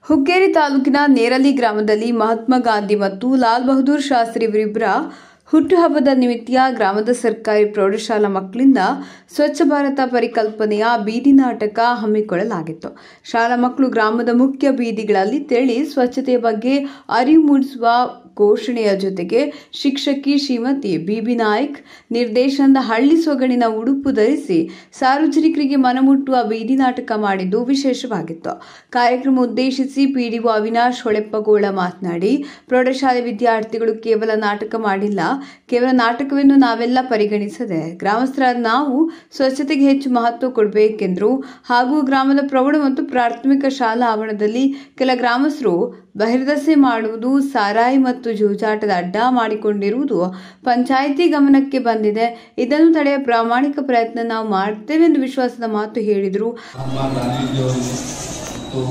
ಹುಕ್ಕೇರಿ ತಾಲೂಕಿನ ನೇರಲಿ ಗ್ರಾಮದಲ್ಲಿ ಮಹಾತ್ಮ ಗಾಂಧಿ ಮತ್ತು ಲಾಲ್ ಬಹದ್ದೂರ್ ಶಾಸ್ತ್ರಿ ಇವರಿಬ್ಬರ ಹುಟ್ಟುಹಬ್ಬದ ನಿಮಿತ್ತ ಗ್ರಾಮದ ಸರ್ಕಾರಿ ಪ್ರೌಢಶಾಲಾ ಮಕ್ಕಳಿಂದ ಸ್ವಚ್ಛ ಭಾರತ ಪರಿಕಲ್ಪನೆಯ ಬೀದಿ ನಾಟಕ ಹಮ್ಮಿಕೊಳ್ಳಲಾಗಿತ್ತು ಶಾಲಾ ಮಕ್ಕಳು ಗ್ರಾಮದ ಮುಖ್ಯ ಬೀದಿಗಳಲ್ಲಿ ತೆರಳಿ ಸ್ವಚ್ಛತೆಯ ಬಗ್ಗೆ ಅರಿವು ಮೂಡಿಸುವ ಘೋಷಣೆಯ ಜೊತೆಗೆ ಶಿಕ್ಷಕಿ ಶ್ರೀಮತಿ ಬಿಬಿ ನಾಯ್ಕ್ ನಿರ್ದೇಶನದ ಹಳ್ಳಿ ಸೊಗಡಿನ ಉಡುಪು ಧರಿಸಿ ಸಾರ್ವಜನಿಕರಿಗೆ ಮನಮುಟ್ಟುವ ಬೀದಿ ನಾಟಕ ಮಾಡಿದ್ದು ವಿಶೇಷವಾಗಿತ್ತು ಕಾರ್ಯಕ್ರಮ ಉದ್ದೇಶಿಸಿ ಪಿಡಿಒ ಅವಿನಾಶ್ ಹೊಳೆಪ್ಪಗೋಳ ಮಾತನಾಡಿ ಪ್ರೌಢಶಾಲೆ ವಿದ್ಯಾರ್ಥಿಗಳು ಕೇವಲ ನಾಟಕ ಮಾಡಿಲ್ಲ ಕೇವಲ ನಾಟಕವನ್ನು ನಾವೆಲ್ಲ ಪರಿಗಣಿಸದೆ ಗ್ರಾಮಸ್ಥರಾದ ನಾವು ಸ್ವಚ್ಛತೆಗೆ ಹೆಚ್ಚು ಮಹತ್ವ ಕೊಡಬೇಕೆಂದರು ಹಾಗೂ ಗ್ರಾಮದ ಪ್ರೌಢ ಮತ್ತು ಪ್ರಾಥಮಿಕ ಶಾಲಾ ಆವರಣದಲ್ಲಿ ಕೆಲ ಗ್ರಾಮಸ್ಥರು ಬಹಿರ್ದಸೆ ಮಾಡುವುದು ಸಾರಾಯಿ ಮತ್ತು ಜೂಜಾಟದ ಅಡ್ಡ ಮಾಡಿಕೊಂಡಿರುವುದು ಪಂಚಾಯಿತಿ ಗಮನಕ್ಕೆ ಬಂದಿದೆ ಇದನ್ನು ತಡೆಯ ಪ್ರಾಮಾಣಿಕ ಪ್ರಯತ್ನ ನಾವು ಮಾಡ್ತೇವೆ ಎಂದು ವಿಶ್ವಾಸದ ಮಾತು ಹೇಳಿದರು ಮಹಾತ್ಮ ಗಾಂಧೀಜಿಯವರಿಗೆ ಮತ್ತು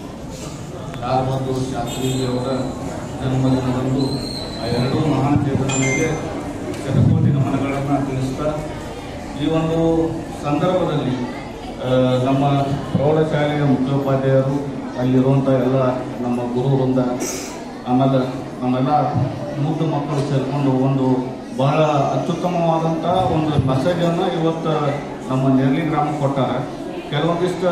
ಲಾಲ್ ಬಹದ್ದೂರ್ ಶಾಸ್ತ್ರೀಜಿಯವರ ಜನ್ಮದಿನದಂದು ಆ ಎರಡೂ ಮಹಾನ್ ಚೇತನಗಳಿಗೆ ಶತಕೋಟಿ ನಮನಗಳನ್ನು ತಿಳಿಸ್ತಾ ಈ ಒಂದು ಸಂದರ್ಭದಲ್ಲಿ ಆ, ನಮ್ಮ ಪ್ರೌಢಶಾಲೆಯ ಮುಖ್ಯೋಪಾಧ್ಯಾಯರು ಅಲ್ಲಿರುವಂಥ ಎಲ್ಲ ನಮ್ಮ ಗುರು ವೃಂದ ಆಮೇಲೆ ನಮ್ಮೆಲ್ಲ ಮುದ್ದು ಮಕ್ಕಳು ಸೇರಿಕೊಂಡು ಒಂದು ಬಹಳ ಅತ್ಯುತ್ತಮವಾದಂಥ ಒಂದು ಮೆಸೇಜನ್ನು ಇವತ್ತು ನಮ್ಮ ನೆರ್ಲಿ ಗ್ರಾಮಕ್ಕೆ ಕೊಟ್ಟಾರೆ ಕೆಲವೊಂದಿಷ್ಟು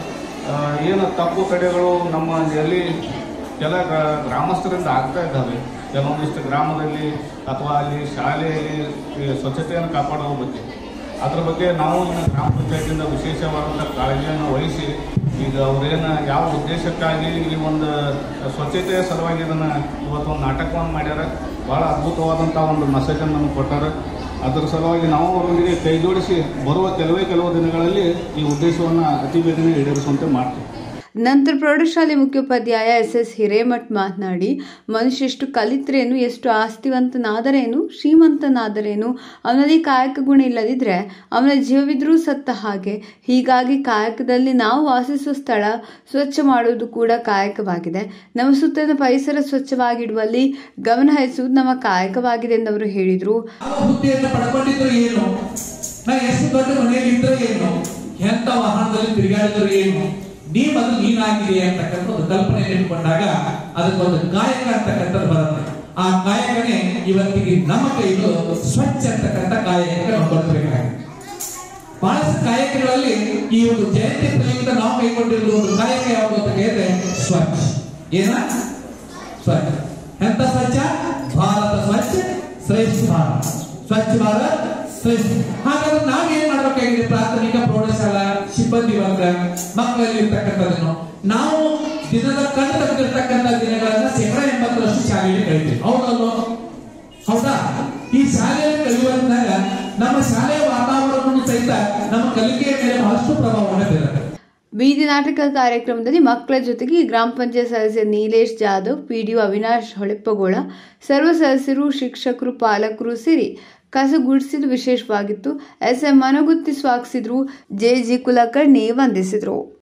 ಆ, ಏನು ತಪ್ಪು ತಡೆಗಳು ನಮ್ಮ ನೆರ್ಲಿ ಕೆಲ ಗ್ರಾ- ಗ್ರಾಮಸ್ಥರಿಂದ ಆಗ್ತಾ ಇದ್ದಾವೆ ಕೆಲವೊಂದಿಷ್ಟು ಗ್ರಾಮದಲ್ಲಿ ಅಥವಾ ಅಲ್ಲಿ ಶಾಲೆಯಲ್ಲಿ ಈ ಸ್ವಚ್ಛತೆಯನ್ನು ಕಾಪಾಡುವ ಬಗ್ಗೆ ಅದ್ರ ಬಗ್ಗೆ ನಾವು ಇನ್ನು ಗ್ರಾಮ ಪಂಚಾಯತಿಯಿಂದ ವಿಶೇಷವಾದಂಥ ಕಾಳಜಿಯನ್ನು ವಹಿಸಿ ಈಗ ಅವರೇನು ಯಾವ ಉದ್ದೇಶಕ್ಕಾಗಿ ಈ ಒಂದು ಸ್ವಚ್ಛತೆಯ ಸಲುವಾಗಿ ಇದನ್ನು ಇವತ್ತೊಂದು ನಾಟಕವನ್ನು ಮಾಡ್ಯಾರ ಭಾಳ ಅದ್ಭುತವಾದಂಥ ಒಂದು ಮೆಸೇಜನ್ನು ನಮಗೆ ಕೊಟ್ಟಾರೆ ಅದರ ಸಲುವಾಗಿ ನಾವು ಅವರೊಂದಿಗೆ ಕೈ ಜೋಡಿಸಿ ಬರುವ ಕೆಲವೇ ಕೆಲವು ದಿನಗಳಲ್ಲಿ ಈ ಉದ್ದೇಶವನ್ನು ಅತಿ ಬೇಗನೆ ಈಡೇರಿಸುವಂತೆ ಮಾಡ್ತೀವಿ ನಂತರ ಪ್ರೌಢಶಾಲೆ ಮುಖ್ಯೋಪಾಧ್ಯಾಯ ಎಸ್ ಎಸ್ ಹಿರೇಮಠ್ ಮಾತನಾಡಿ ಮನುಷ್ಯ ಎಷ್ಟು ಕಲಿತ್ರೇನು ಎಷ್ಟು ಆಸ್ತಿವಂತನಾದರೇನು ಶ್ರೀಮಂತನಾದರೇನು ಅವನಲ್ಲಿ ಕಾಯಕ ಗುಣ ಇಲ್ಲದಿದ್ರೆ ಅವನ ಜೀವವಿದ್ರೂ ಸತ್ತ ಹಾಗೆ ಹೀಗಾಗಿ ಕಾಯಕದಲ್ಲಿ ನಾವು ವಾಸಿಸುವ ಸ್ಥಳ ಸ್ವಚ್ಛ ಮಾಡುವುದು ಕೂಡ ಕಾಯಕವಾಗಿದೆ ನಮ್ಮ ಸುತ್ತಲಿನ ಪರಿಸರ ಸ್ವಚ್ಛವಾಗಿಡುವಲ್ಲಿ ಗಮನ ಹರಿಸುವುದು ನಮ್ಮ ಕಾಯಕವಾಗಿದೆ ಎಂದು ಅವರು ಹೇಳಿದರು ಯಾವ ಹುದ್ದೆಯನ್ನು ಪಡ್ಕೊಂಡಿದ್ರು ಏನು ನಾ ಎಷ್ಟು ದೊಡ್ಡ ಮನೆಯಲ್ಲಿ ಇದ್ರೆ ಏನು ಎಂತ ವಾಹನದಲ್ಲಿ ತಿರುಗಾಡಿದ್ರು ಏನು ನೀ ಮೊದಲು ನೀನಾಗಿದೆ ಅಂತಕ್ಕಂಥ ಒಂದು ಕಲ್ಪನೆ ಇಟ್ಕೊಂಡಾಗ ಅದಕ್ಕೊಂದು ಕಾಯಕ ಅಂತಕ್ಕಂಥದ್ದು ಬರುತ್ತೆ ಆ ಕಾಯಕನೇ ಇವತ್ತಿಗೆ ನಮ್ಮ ಕೈಲು ಸ್ವಚ್ಛ ಅಂತಕ್ಕಂಥ ಕಾಯಕಕ್ಕೆ ನಾವು ಕೊಡಬೇಕಾಗಿದೆ ಬಹಳಷ್ಟು ಕಾಯಕಗಳಲ್ಲಿ ಈ ಒಂದು ಜಯಂತಿ ಪ್ರಯುಕ್ತ ನಾವು ಕೈಗೊಂಡಿರುವ ಒಂದು ಕಾಯಕ ಯಾವುದು ಅಂತ ಕೇಳಿದ್ರೆ ಸ್ವಚ್ಛ ಏನ ಸ್ವಚ್ಛ ಎಂತ ಸ್ವಚ್ಛ ಭಾರತ ಸ್ವಚ್ಛ ಶ್ರೇಷ್ಠ ಭಾರತ ಸ್ವಚ್ಛ ಭಾರತ್ ಶ್ರೇಷ್ಠ ಹಾಗಾದ್ರೆ ನಾವೇನ್ ಮಾಡ್ಬೇಕಾಗಿದೆ ಪ್ರಾಥಮಿಕ ಪ್ರೌಢಶಾಲಾ ಸಿಬ್ಬಂದಿ ವರ್ಗ ಮಕ್ಕಳಲ್ಲಿ ಇರ್ತಕ್ಕಂಥದ್ದನ್ನು ನಾವು ದಿನದ ಕಣ್ಣು ತೆಗೆದಿರ್ತಕ್ಕಂಥ ದಿನಗಳನ್ನ ಶೇಕಡ ಎಂಬತ್ತರಷ್ಟು ಶಾಲೆಯಲ್ಲಿ ಕಳಿತೀವಿ ಹೌದಲ್ವ ಹೌದಾ ಈ ಶಾಲೆಯಲ್ಲಿ ಕಲಿಯುವಂತಾಗ ನಮ್ಮ ಶಾಲೆಯ ವಾತಾವರಣವನ್ನು ಸಹಿತ ನಮ್ಮ ಕಲಿಕೆಯ ಮೇಲೆ ಬಹಳಷ್ಟು ಪ್ರಭಾವವನ್ನು ಬೀರುತ್ತೆ ಬೀದಿ ನಾಟಕ ಕಾರ್ಯಕ್ರಮದಲ್ಲಿ ಮಕ್ಕಳ ಜೊತೆಗೆ ಗ್ರಾಮ ಪಂಚಾಯತ್ ಸದಸ್ಯ ನೀಲೇಶ್ ಜಾಧವ್ ಪಿಡಿಒ ಅವಿನಾಶ್ ಹೊಳೆಪ್ಪಗೋಳ ಸರ್ವ ಸದಸ್ಯರು ಶಿಕ್ಷಕರು ಪಾಲಕರು ಸೇರಿ ಕಸ ಗುಡಿಸಿದ್ದು ವಿಶೇಷವಾಗಿತ್ತು ಎಸ್ ಎಂ ಮನಗುತ್ತಿ ಸ್ವಾಗತಿಸಿದ್ರು ಜೆ ಜಿ ಕುಲಕರ್ಣಿ ವಂದಿಸಿದರು